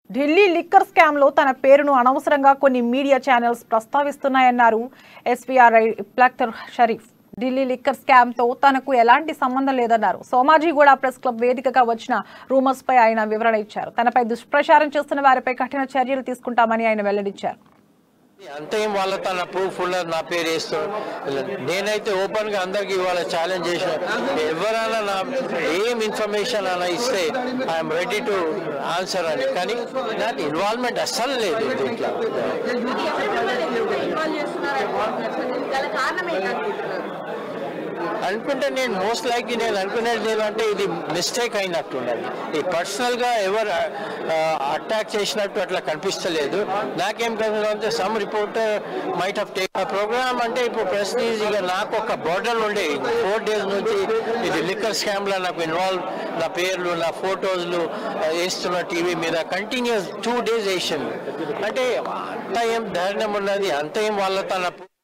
Delhi liquor scam లో తన పేరును అనవసరంగా కొన్ని మీడియా ఛానల్స్ ప్రస్తావిస్తున్నాయన్నారు ఎస్వీఆర్ఐ ఇప్లాక్టర్ షరీఫ్ ఢిల్లీ లిక్కర్ స్కామ్ తో తనకు ఎలాంటి సంబంధం లేదన్నారు సోమాజిగూడ ప్రెస్ క్లబ్ వేదికగా వచ్చిన రూమర్స్ పై ఆయన వివరణ ఇచ్చారు తనపై దుష్ప్రచారం చేస్తున్న వారిపై కఠిన చర్యలు తీసుకుంటామని ఆయన వెల్లడించారు అంత ఏం వాళ్ళ తన ప్రూఫ్ ఉన్నది నా పేరు వేస్తాడు నేనైతే ఓపెన్ గా అందరికి ఇవాళ ఛాలెంజ్ చేసిన ఎవరైనా నా ఏం ఇన్ఫర్మేషన్ అలా ఇస్తే ఐఎమ్ రెడీ టు ఆన్సర్ అని కానీ నాకు ఇన్వాల్వ్మెంట్ అస్సలు లేదు దీంట్లో గల కారణం ఏంటనుకుంటున్నారు అనుకుంటే నేను మోస్ట్ లైక్ నేను అనుకునేది ఏంటంటే ఇది మిస్టేక్ అయినట్టున్నది ఈ పర్సనల్ గా ఎవరు అటాక్ చేసినట్టు అట్లా కనిపిస్తలేదు నాకేం కనిపిస్తుంది some reporter might of take programme అంటే ఇప్పుడు ప్రెస్టీజ్ ఇక నాకు ఒక బోర్డర్ ఉండే ఫోర్ డేస్ నుంచి ఇది లిక్కర్ స్కామ్ లో నాకు ఇన్వాల్వ్ నా పేర్లు నా ఫోటోలు వేస్తున్న టీవీ మీద కంటిన్యూస్ టూ డేస్ వేసింది అంటే అంత ఏం ధైర్యం ఉన్నది అంత ఏం వాళ్ళ తన